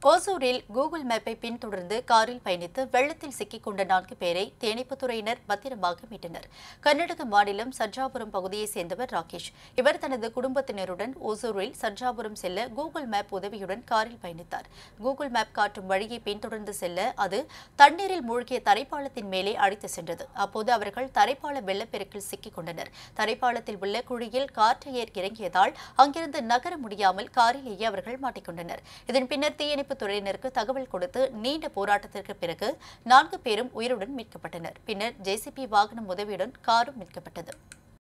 ஓசூரில் கூகுள் மேப்பை பின்தொடர்ந்து காரில் பயணித்து வெள்ளத்தில் சிக்கிக் கொண்ட நான்கு பேரை தேனிப்புத்துறையினர் பத்திரமாக மீட்டனர் கர்நாடக மாநிலம் சர்ஜாபுரம் பகுதியைச் சேர்ந்தவர் ராகேஷ் இவர் தனது குடும்பத்தினருடன் ஓசூரில் சர்ஜாபுரம் செல்ல கூகுள் மேப் உதவியுடன் காரில் பயணித்தார் கூகுள் மேப் காட்டும் வழியை பின்தொடர்ந்து செல்ல அது தண்ணீரில் மூழ்கிய தரைப்பாலத்தின் மேலே அழைத்து சென்றது அப்போது அவர்கள் தரைப்பால வெள்ளப்பெருக்கில் சிக்கிக் கொண்டனர் தரைப்பாலத்தில் உள்ள குழியில் கார் டயர் இறங்கியதால் அங்கிருந்து நகர முடியாமல் காரிலேயே அவர்கள் மாட்டிக்கொண்டனர் இதன் பின்னர் தீயணைப்புத் துறையினருக்கு தகவல் கொடுத்து நீண்ட போராட்டத்திற்கு பிறகு நான்கு பேரும் உயிருடன் மீட்கப்பட்டனர் பின்னர் ஜேசிபி வாகனம் உதவியுடன் காரும் மீட்கப்பட்டது